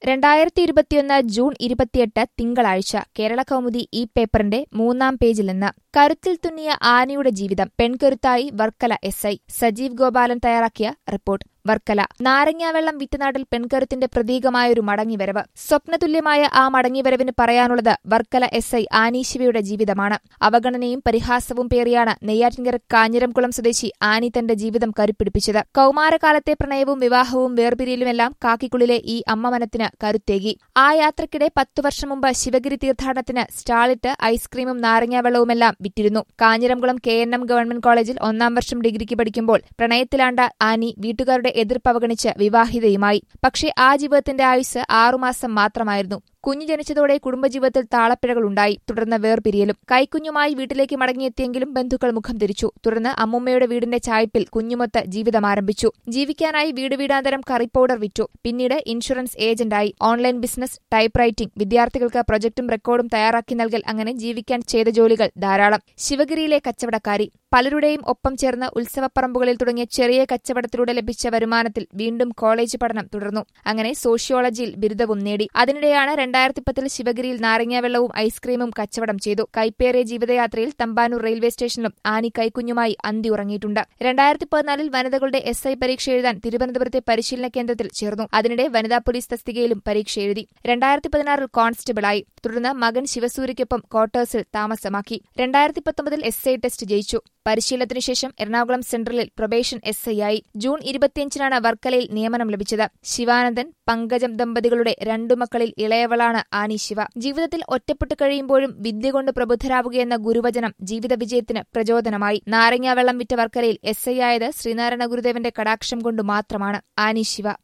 രണ്ടായിരത്തി ഇരുപത്തിയൊന്ന് ജൂൺ ഇരുപത്തിയെട്ട് തിങ്കളാഴ്ച കേരള കൗമുദി ഈ പേപ്പറിന്റെ മൂന്നാം പേജിൽ നിന്ന് കരുത്തിൽ തുന്നിയ ആനയുടെ ജീവിതം പെൺകരുത്തായി വർക്കല എസ് ഐ സജീവ് ഗോപാലൻ തയ്യാറാക്കിയ റിപ്പോർട്ട് വർക്കല നാരങ്ങാവെള്ളം വിറ്റനാട്ടിൽ പെൺകരുത്തിന്റെ പ്രതീകമായൊരു മടങ്ങിവരവ് സ്വപ്നതുല്യമായ ആ മടങ്ങിവരവിന് പറയാനുള്ളത് വർക്കല എസ് ഐ ആനി ശിവയുടെ ജീവിതമാണ് അവഗണനയും പരിഹാസവും പേറിയാണ് നെയ്യാറ്റിൻകര കാഞ്ഞിരംകുളം സ്വദേശി ആനി തന്റെ ജീവിതം കരുപ്പിടിപ്പിച്ചത് കൌമാരകാലത്തെ പ്രണയവും വിവാഹവും വേർപിരിയലുമെല്ലാം കാക്കിക്കുള്ളിലെ ഈ അമ്മമനത്തിന് കരുത്തേകി ആ യാത്രക്കിടെ പത്തു വർഷം മുമ്പ് ശിവഗിരി തീർത്ഥാടനത്തിന് സ്റ്റാളിട്ട് ഐസ്ക്രീമും നാരങ്ങാവെള്ളവുമെല്ലാം വിറ്റിരുന്നു Kanjiramkulam K N M government കോളേജിൽ ഒന്നാം വർഷം ഡിഗ്രിക്ക് പഠിക്കുമ്പോൾ പ്രണയത്തിലാണ്ട ആനി വീട്ടുകാരുടെ എതിർപ്പ് അവഗണിച്ച് വിവാഹിതയുമായി പക്ഷേ ആ ജീവിതത്തിന്റെ ആയുസ് ആറുമാസം മാത്രമായിരുന്നു കുഞ്ഞു ജനിച്ചതോടെ കുടുംബജീവിതത്തിൽ താളപ്പിഴകളുണ്ടായി തുടർന്ന് വേർപിരിയലും കൈക്കുഞ്ഞുമായി വീട്ടിലേക്ക് മടങ്ങിയെത്തിയെങ്കിലും ബന്ധുക്കൾ മുഖം തിരിച്ചു തുടർന്ന് അമ്മുമ്മയുടെ വീടിന്റെ ചായ്പിൽ കുഞ്ഞുമൊത്ത് ജീവിതം ആരംഭിച്ചു ജീവിക്കാനായി വീട് വീടാന്തരം കറി പൗഡർ വിറ്റു പിന്നീട് ഇൻഷുറൻസ് ഏജന്റായി ഓൺലൈൻ ബിസിനസ് ടൈപ്പ് റൈറ്റിംഗ് വിദ്യാർത്ഥികൾക്ക് പ്രൊജക്ടും റെക്കോർഡും തയ്യാറാക്കി നൽകൽ അങ്ങനെ ജീവിക്കാൻ ചെയ്ത ജോലികൾ ധാരാളം ശിവഗിരിയിലെ കച്ചവടക്കാരി പലരുടെയും ഒപ്പം ചേർന്ന് ഉത്സവപ്പറമ്പുകളിൽ തുടങ്ങിയ ചെറിയ കച്ചവടത്തിലൂടെ ലഭിച്ച വരുമാനത്തിൽ വീണ്ടും കോളേജ് പഠനം തുടർന്നു അങ്ങനെ സോഷ്യോളജിയിൽ ബിരുദവും നേടി അതിനിടെയാണ് രണ്ടായിരത്തി പത്തിൽ ശിവഗിരിയിൽ നാരങ്ങാവെള്ളവും ഐസ്ക്രീമും കച്ചവടം ചെയ്തു കൈപ്പേറിയ ജീവിതയാത്രയിൽ തമ്പാനൂർ റെയിൽവേ സ്റ്റേഷനിലും ആനി കൈക്കുഞ്ഞുമായി അന്തി ഉറങ്ങിയിട്ടുണ്ട് രണ്ടായിരത്തി പതിനാലിൽ വനിതകളുടെ എസ് ഐ പരീക്ഷ എഴുതാൻ തിരുവനന്തപുരത്തെ പരിശീലന കേന്ദ്രത്തിൽ ചേർന്നു അതിനിടെ വനിതാ പോലീസ് തസ്തികയിലും പരീക്ഷ എഴുതി രണ്ടായിരത്തി പതിനാറിൽ കോൺസ്റ്റബിളായി തുടർന്ന് മകൻ ശിവസൂര്യയ്ക്കൊപ്പം ക്വാർട്ടേഴ്സിൽ താമസമാക്കി രണ്ടായിരത്തി പത്തൊമ്പതിൽ എസ് ഐ ടെസ്റ്റ് ജയിച്ചു പരിശീലനത്തിനു ശേഷം എറണാകുളം സെൻട്രലിൽ പ്രൊബേഷൻ എസ് ഐ ആയി ജൂൺ ഇരുപത്തിയഞ്ചിനാണ് വർക്കലയിൽ നിയമനം ലഭിച്ചത് ശിവാനന്ദൻ പങ്കജം ദമ്പതികളുടെ രണ്ടു മക്കളിൽ ഇളയവളാണ് ആനി ശിവ ജീവിതത്തിൽ ഒറ്റപ്പെട്ടു കഴിയുമ്പോഴും വിദ്യ കൊണ്ട് പ്രബുദ്ധരാവുകയെന്ന ഗുരുവചനം ജീവിത വിജയത്തിന് പ്രചോദനമായി നാരങ്ങാവെള്ളം വിറ്റ വർക്കലയിൽ എസ് ഐ ആയത് ശ്രീനാരായണ ഗുരുദേവന്റെ കടാക്ഷം കൊണ്ട് മാത്രമാണ് ആനി ശിവ